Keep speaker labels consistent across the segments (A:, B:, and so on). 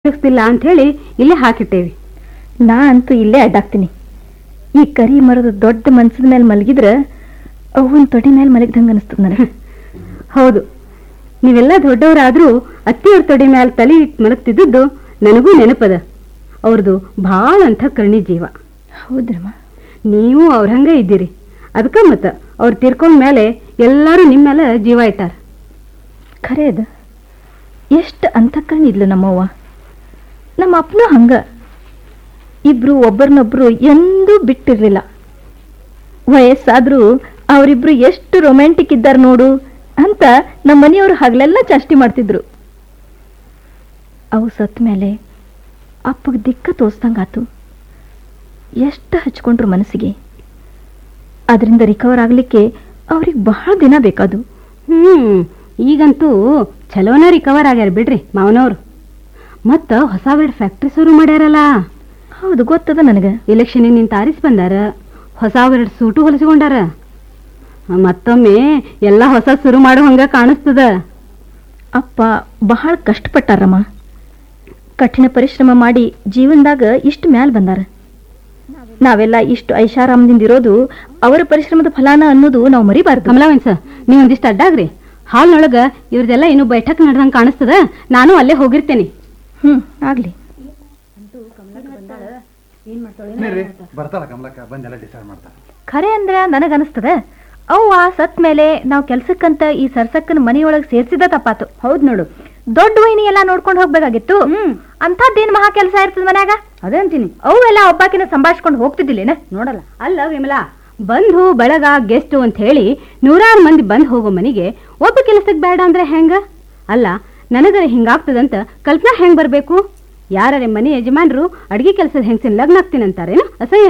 A: ಉಪಯೋಗಿಸ್ತಿಲ್ಲ ಅಂತ ಹೇಳಿ ಇಲ್ಲೇ ಹಾಕಿಟ್ಟೇವಿ
B: ನಾ ಅಂತೂ ಇಲ್ಲೇ ಅಡ್ಡಾಕ್ತೀನಿ ಈ ಕರಿ ಮರದ ದೊಡ್ಡ ಮನ್ಸದ ಮೇಲೆ ಮಲಗಿದ್ರ ಅವನ್ ತೊಡಿ ಮೇಲೆ ಮಲಗ್ದಂಗ ಅನಿಸ್ತದ ನನಗೆ
A: ಹೌದು ನೀವೆಲ್ಲ ದೊಡ್ಡವರಾದ್ರೂ ಅತ್ತಿಯವ್ರ ತೊಡೆ ಮ್ಯಾಲ ತಲೆ ಇಟ್ಟು ಮಲಗ್ತಿದ್ದದ್ದು ನನಗೂ ನೆನಪದ ಅವ್ರದ್ದು ಭಾಳ ಅಂತ ಕರ್ಣಿ ಜೀವ
B: ಹೌದ್ರಮ್ಮ
A: ನೀವು ಅವ್ರ ಹಂಗ ಇದ್ದೀರಿ ಅದಕ್ಕ ಮತ್ತ ಅವ್ರು ತೀರ್ಕೊಂಡ ಮೇಲೆ ಎಲ್ಲರೂ ನಿಮ್ಮ ಮೇಲೆ ಜೀವ ಇಟ್ಟಾರ
B: ಖರೆ ಅದ ಎಷ್ಟು ಅಂತಃಕರಣ ಇದ್ಲು ನಮ್ಮವ್ವ ನಮ್ಮ ಅಪ್ಪನೂ ಹಂಗ ಇಬ್ರು ಒಬ್ಬರನ್ನೊಬ್ರು ಎಂದೂ ಬಿಟ್ಟಿರ್ಲಿಲ್ಲ ವಯಸ್ಸಾದ್ರೂ ಅವರಿಬ್ರು ಎಷ್ಟು ರೊಮ್ಯಾಂಟಿಕ್ ಇದ್ದಾರೆ ನೋಡು ಅಂತ ನಮ್ಮ ಮನೆಯವರು ಹಗಲೆಲ್ಲ ಚಾಷ್ಟಿ ಮಾಡ್ತಿದ್ರು ಅವು ಸತ್ತ ಮೇಲೆ ಅಪ್ಪಗೆ ದಿಕ್ಕ ತೋರ್ಸ್ದಂಗಾತು ಎಷ್ಟು ಹಚ್ಕೊಂಡ್ರು ಮನಸ್ಸಿಗೆ ಅದರಿಂದ ರಿಕವರ್ ಆಗ್ಲಿಕ್ಕೆ ಅವ್ರಿಗೆ ಬಹಳ ದಿನ ಬೇಕಾದು
A: ಹ್ಮ್ ಈಗಂತೂ ಚಲೋನ ರಿಕವರ್ ಆಗ್ಯಾರ ಬಿಡ್ರಿ ಮಾವನವ್ರು ಮತ್ತ ಹೊಸ ಬೇಡ ಫ್ಯಾಕ್ಟ್ರಿ ಶುರು ಮಾಡ್ಯಾರಲ್ಲ
B: ಹೌದು ಗೊತ್ತದ ನನಗೆ
A: ಎಲೆಕ್ಷನಿಗೆ ನಿಂತ ಆರಿಸಿ ಬಂದಾರ ಹೊಸ ಎರಡು ಸೂಟು ಹೊಲಿಸ್ಕೊಂಡಾರ ಮತ್ತೊಮ್ಮೆ ಎಲ್ಲ ಹೊಸ ಶುರು ಮಾಡೋ ಹಂಗ ಕಾಣಿಸ್ತದ
B: ಅಪ್ಪ ಬಹಳ ಕಷ್ಟಪಟ್ಟಾರಮ್ಮ ಕಠಿಣ ಪರಿಶ್ರಮ ಮಾಡಿ ಜೀವನದಾಗ ಇಷ್ಟು ಮ್ಯಾಲ್ ಬಂದಾರ ನಾವೆಲ್ಲ ಇಷ್ಟು ಐಷಾರಾಮದಿಂದ ಇರೋದು ಅವರ ಪರಿಶ್ರಮದ ಫಲಾನ ಅನ್ನೋದು ನಾವು ಮರಿಬಾರ್ದು
A: ಕಮಲಾವನ್ಸ ನೀವು ಒಂದಿಷ್ಟು ಅಡ್ಡಾಗ್ರಿ ಹಾಲ್ನೊಳಗ ಇವ್ರದೆಲ್ಲ ಇನ್ನೂ ಬೈಠಕ್ ನಡ್ದಂಗ್ ಕಾಣಿಸ್ತದ ನಾನು ಅಲ್ಲೇ ಹೋಗಿರ್ತೇನೆ
B: ಹ್ಮ್ ಆಗ್ಲಿ
C: ಬರ್ತಾಳ ಕಮಲಕ್ಕ ಬಂದೆಲ್ಲ ಡಿಸೈಡ್ ಮಾಡ್ತಾಳೆ
B: ಖರೆ ಅಂದ್ರ ನನಗನಿಸ್ತದ ಅವ್ವ ಸತ್ ಮೇಲೆ ನಾವು ಕೆಲ್ಸಕ್ಕಂತ ಈ ಸರ್ಸಕ್ಕನ ಮನೆಯೊಳಗೆ ಸೇರ್ಸಿದ ತಪ್ಪಾತು ಹೌದ್ ನೋಡು ದೊಡ್ಡ ವೈನಿ ಎಲ್ಲ ನೋಡ್ಕೊಂಡು ಹೋಗ್ಬೇಕಾಗಿತ್ತು ಅಂಥದ್ದೇನ್ ಮಹಾ ಕೆಲಸ ಇರ್ತದ ಮನ್ಯಾಗ
A: ಅದಂತೀನಿ
B: ಅವೆಲ್ಲ ಒಬ್ಬಾಕಿನ ಸಂಭಾಷಿಸ್ಕೊಂಡು ಹೋಗ್ತಿದ್ದಿಲ್ಲೇನ
A: ನೋಡಲ್ಲ ಅಲ್ಲ ವಿಮಲಾ ಬಂಧು ಬಳಗ ಗೆಸ್ಟು ಅಂತ ಹೇಳಿ ನೂರಾರು ಮಂದಿ ಬಂದ್ ಹೋಗೋ ಮನೆಗೆ ಒಬ್ಬ ಕೆಲಸಕ್ಕೆ ಬೇಡ ಅಂದ್ರೆ ಹೆಂಗ ಅಲ್ಲ ನನಗರ ಹಿಂಗಾಗ್ತದಂತ ಕಲ್ಪನಾ ಹೆಂಗ್ ಬರ್ಬೇಕು ಯಾರೇ ಮನೆ ಯಜಮಾನ್ರು ಅಡಿಗೆ ಕೆಲಸದ ಹೆಂಗಸಿನ ಲಗ್ನ ಆಗ್ತೀನಂತಾರೇನು ಅಸಹ್ಯ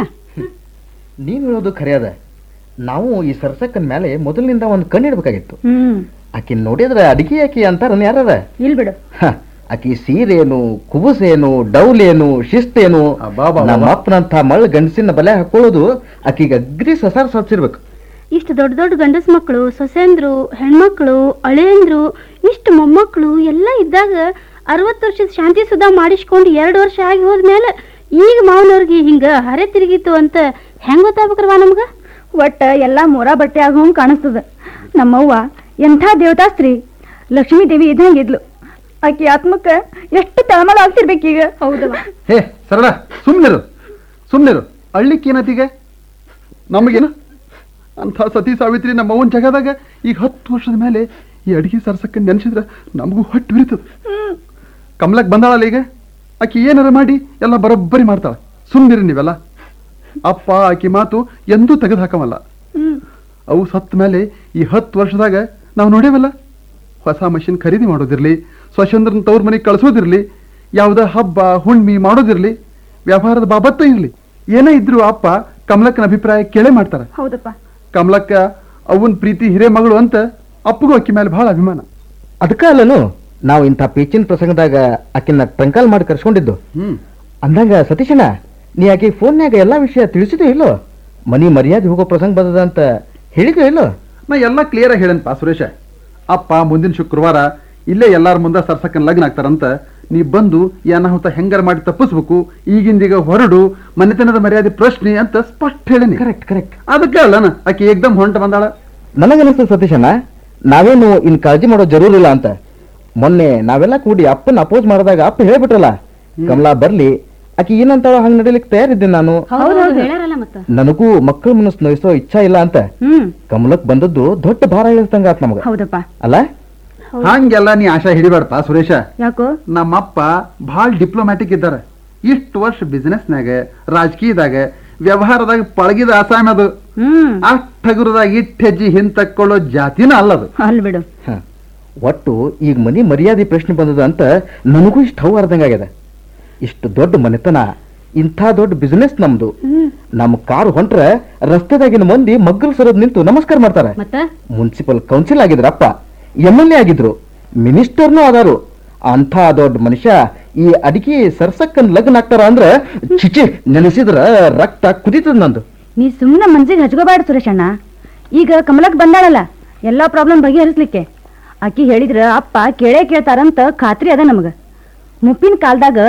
D: ನೀವ್ ಹೇಳೋದು ಖರೆ ಅದ ನಾವು ಈ ಸರ್ಸಕ್ಕನ ಮೇಲೆ ಮೊದಲಿನಿಂದ ಒಂದು ಕಣ್ಣು ಇಡ್ಬೇಕಾಗಿತ್ತು
A: ಹ್ಮ್
D: ಆಕಿ ನೋಡಿದ್ರೆ ಅಡಿಗೆ ಆಕಿ ಅಂತಾರ ಯಾರದ
A: ಇಲ್ ಬಿಡು
D: ಹ, ಆಕಿ ಸೀರೇನು ಕುಬುಸೇನು ಡೌಲೇನು ಶಿಸ್ತೇನು
C: ಅಬ್ಬಾಬಾಬಾ.
D: ನಮ್ಮ ಅಪ್ಪನಂತ ಮಳ್ ಗಂಡಸಿನ ಬಲೆ ಹಾಕೊಳ್ಳೋದು ಆಕಿಗೆ ಅಗ್ರಿ ಸಸಾರ ಸಪ್ಸಿರ್ಬೇಕು
A: ಇಷ್ಟು ದೊಡ್ಡ ದೊಡ್ಡ ಗಂಡಸ ಮಕ್ಕಳು ಸೊಸೆಂದ್ರು ಹೆಣ್ಮಕ್ಳು ಅಳೆಯಂದ್ರು ಇಷ್ಟು ಮೊಮ್ಮಕ್ಕಳು ಎಲ್ಲ ಇದ್ದಾಗ ಅರವತ್ತು ವರ್ಷದ ಶಾಂತಿ ಸುಧಾ ಮಾಡಿಸ್ಕೊಂಡು ಎರಡು ವರ್ಷ ಆಗಿ ಹೋದ್ಮೇಲೆ ಈಗ ಮಾವನವ್ರಿಗೆ ಹಿಂಗ ಹರೆ ತಿರುಗಿತ್ತು ಅಂತ ಹೆಂಗ್ ಗೊತ್ತಾಗ್ಬೇಕ್ರವಾ ನಮ್ಗ
B: ಒಟ್ಟ ಎಲ್ಲಾ ಮೊರ ಬಟ್ಟೆ ಆಗೋಂಗ್ ಕಾಣಿಸ್ತದ ನಮ್ಮವ್ವ ಎಂಥ ದೇವತಾ ಸ್ತ್ರೀ ಲಕ್ಷ್ಮೀ ದೇವಿ ಇದ್ದಂಗಿದ್ಲು ಆಕಿ ಆತ್ಮಕ್ಕ ಎಷ್ಟು ತಳಮಳ ಆಗ್ತಿರ್ಬೇಕೀಗ ಹೌದವ
C: ಹೇ ಸರಳ ಸುಮ್ನಿರು ಸುಮ್ನಿರು ಅಳ್ಳಿಕ್ಕೆ ಏನತ್ತೀಗ ನಮಗೇನು ಅಂಥ ಸತಿ ಸಾವಿತ್ರಿ ನಮ್ಮ ಅವ್ವನ ಜಗದಾಗ ಈಗ ಹತ್ತು ವರ್ಷದ ಮೇಲೆ ಈ ಅಡಿಗೆ ಸರ್ಸಕ್ಕೆ ನೆನೆಸಿದ್ರೆ ನಮಗೂ ಹೊಟ್ಟು ಬಿರಿತದ ಕಮಲಕ್ ಬಂದಾಳಲ್ಲ ಈಗ ಆಕಿ ಏನಾರ ಮಾಡಿ ಎಲ್ಲ ಬರೋಬ್ಬರಿ ಮಾಡ್ತಾಳ ಸುಮ್ನಿರಿ ನೀವೆಲ್ಲ ಅಪ್ಪ ಆಕಿ ಮಾತು ಎಂದೂ ತೆಗೆದು ಹಾಕವಲ್ಲ ಅವು ಸತ್ತ ಮೇಲೆ ಈ ಹತ್ತು ವರ್ಷದಾಗ ನಾವು ನೋಡೇವಲ್ಲ ಹೊಸ ಮಷಿನ್ ಖರೀದಿ ಮಾಡೋದಿರ್ಲಿ ಸ್ವಚಂದ್ರನ ತವ್ರ ಮನೆಗೆ ಕಳಿಸೋದಿರ್ಲಿ ಯಾವುದೇ ಹಬ್ಬ ಹುಣ್ಮಿ ಮಾಡೋದಿರ್ಲಿ ವ್ಯವಹಾರದ ಬಾಬತ್ತ ಇರ್ಲಿ ಏನೇ ಇದ್ರು ಅಪ್ಪ ಕಮಲಕ್ಕನ ಅಭಿಪ್ರಾಯ ಕೇಳೇ ಮಾಡ್ತಾರ
B: ಹೌದಪ್ಪ
C: ಕಮಲಕ್ಕ ಅವನ್ ಪ್ರೀತಿ ಹಿರೇ ಮಗಳು ಅಂತ ಅಪ್ಪಗೂ ಅಕ್ಕಿ ಮೇಲೆ ಬಹಳ ಅಭಿಮಾನ
D: ಅದಕ್ಕ ಅಲ್ಲನು ನಾವು ಇಂಥ ಪೇಚಿನ ಪ್ರಸಂಗದಾಗ ಆಕಿನ ಟ್ರಂಕಾಲ್ ಮಾಡಿ ಕರ್ಸ್ಕೊಂಡಿದ್ದು
C: ಹ್ಮ್
D: ಅಂದಂಗ ಸತೀಶಣ್ಣ ನೀ ಆಕೆ ಫೋನ್ಯಾಗ ಎಲ್ಲಾ ವಿಷಯ ತಿಳಿಸಿದೋ ಇಲ್ಲೋ ಮನಿ ಮರ್ಯಾದೆ ಹೋಗೋ ಪ್ರಸಂಗ ಬಂದದ ಅಂತ ಹೇಳಿದೋ ಇಲ್ಲೋ
C: ನಾ ಎಲ್ಲ ಕ್ಲಿಯರ್ ಆಗಿ ಹೇಳೇನಪ್ಪ ಸುರೇಶ ಅಪ್ಪ ಮುಂದಿನ ಶುಕ್ರವಾರ ಇಲ್ಲೇ ಎಲ್ಲಾರ ಮುಂದೆ ಸರ್ಸಕ್ಕನ ಲಗ್ನ ಆಗ್ತಾರಂತ ನೀ ಬಂದು ಈ ಅನಾಹುತ ಹೆಂಗಾರ ಮಾಡಿ ತಪ್ಪಿಸ್ಬೇಕು ಈಗಿಂದೀಗ ಹೊರಡು ಮನೆತನದ ಮರ್ಯಾದೆ ಪ್ರಶ್ನೆ ಅಂತ ಸ್ಪಷ್ಟ ಹೇಳೀನಿ
D: ಕರೆಕ್ಟ್ ಕರೆಕ್ಟ್
C: ಅದಕ್ಕೆ ಅಲ್ಲನ ಆಕೆ ಏಕ್ದಮ್ ಹೊಂಟ ಬಂದಾಳ
D: ನನಗನ್ನಿಸ್ತದೆ ಸತೀಶಣ್ಣ ನಾವೇನು ಇನ್ ಕಾಳಜಿ ಮಾಡೋ ಜರೂರಿಲ್ಲ ಅಂತ ಮೊನ್ನೆ ನಾವೆಲ್ಲ ಕೂಡಿ ಅಪ್ಪನ ಅಪೋಸ್ ಮಾಡಿದಾಗ ಅಪ್ಪ ಹೇಳ್ಬಿಟ್ರಲ್ಲ ಕಮಲಾ ಬರ್ಲಿ ಆಕಿ ಏನಂತಾಳ ಹಂಗ್ ನಡೀಲಿಕ್ಕೆ ತಯಾರಿದ್ದೀನಿ ನಾನು
A: ಹೌದೌದು ಹೇಳ್ಯಾರಲ್ಲ ಮತ್ತ
D: ನನಗೂ ಮಕ್ಕಳ ಮನಸ್ಸು ನೋಯಿಸೋ ಇಚ್ಛಾ ಇಲ್ಲ ಅಂತ
A: ಹ್ಮ್
D: ಕಮಲಕ್ ಬಂದದ್ದು ದೊಡ್ಡ ಭಾರ ಇಳಿಸ್ತಂಗ ಆತ್ ನಮಗ
A: ಹೌದಪ್ಪ
D: ಅಲ್ಲ
C: ಹಂಗೆಲ್ಲ ನೀ ಆಶಾ ಹಿಡಿಬೇಡಪ್ಪ ಸುರೇಶ
A: ಯಾಕೋ
C: ನಮ್ಮಪ್ಪ ಭಾಳ ಡಿಪ್ಲೊಮ್ಯಾಟಿಕ್ ಇದ್ದಾರೆ ಇಷ್ಟು ವರ್ಷ ಬಿಸ್ನೆಸ್ನಾಗ ರಾಜಕೀಯದಾಗ ವ್ಯವಹಾರದಾಗ ಪಳಗಿದ ಆಸಾಮಿ ಅದು
A: ಹ್ಮ್
C: ಅಷ್ಟ್ ಹಗುರದಾಗ ಇಟ್ಟು ಹೆಜ್ಜೆ ಹಿಂತಕ್ಕೊಳ್ಳೋ ಜಾತಿನ ಅಲ್ಲದು
A: ಅಲ್ ಬಿಡು
D: ಹ. ಒಟ್ಟು ಈಗ ಮನಿ ಮರ್ಯಾದೆ ಪ್ರಶ್ನೆ ಬಂದದ ಅಂತ ನನಗೂ ಇಷ್ಟು ಹೌ ಅರ್ಧಂಗಾಗ್ಯದ ಇಷ್ಟು ದೊಡ್ಡ ಮನೆತನ ಇಂಥ ದೊಡ್ಡ ಬಿಸ್ನೆಸ್ ನಮ್ದು ನಮ್ಮ ಕಾರ್ ಹೊಂಟ್ರ ರಸ್ತೆದಾಗಿನ ಮಂದಿ ಮಗ್ಗಲ್ ಸರೋದ್ ನಿಂತು ನಮಸ್ಕಾರ ಮಾಡ್ತಾರೆ
A: ಮತ್ತ
D: ಮುನ್ಸಿಪಲ್ ಕೌನ್ಸಿಲ್ ಆಗಿದ್ರಪ್ಪ ಎಂ ಎಲ್ ಎ ಆಗಿದ್ರು ಮಿನಿಸ್ಟರ್ನೂ ಅದಾರು ಅಂಥ ದೊಡ್ಡ ಮನುಷ್ಯ ಈ ಅಡಿಗೆ ಸರ್ಸಕ್ಕನ್ ಲಗ್ನ ಆಗ್ತಾರ ಅಂದ್ರ ಚಿಚಿ ನೆನೆಸಿದ್ರ ರಕ್ತ ಕುದಿತದ ನಂದು
A: ನೀ ಸುಮ್ಮನೆ ಮನ್ಸಿಗೆ ಹಚ್ಕೋಬೇಡ ಸುರೇಶಣ್ಣ ಈಗ ಕಮಲಕ್ ಬಂದಾಳಲ್ಲ ಎಲ್ಲಾ ಪ್ರಾಬ್ಲಮ್ ಬಗೆಹರಿಸ್ಲಿಕ್ಕೆ ಆಕಿ ಹೇಳಿದ್ರ ಅಪ್ಪ ಕೇಳೇ ಕೇಳ್ತಾರಂತ ಖಾತ್ರಿ ಅದ ನಮಗ ಮುಪ್ಪಿನ ಕಾಲದಾಗ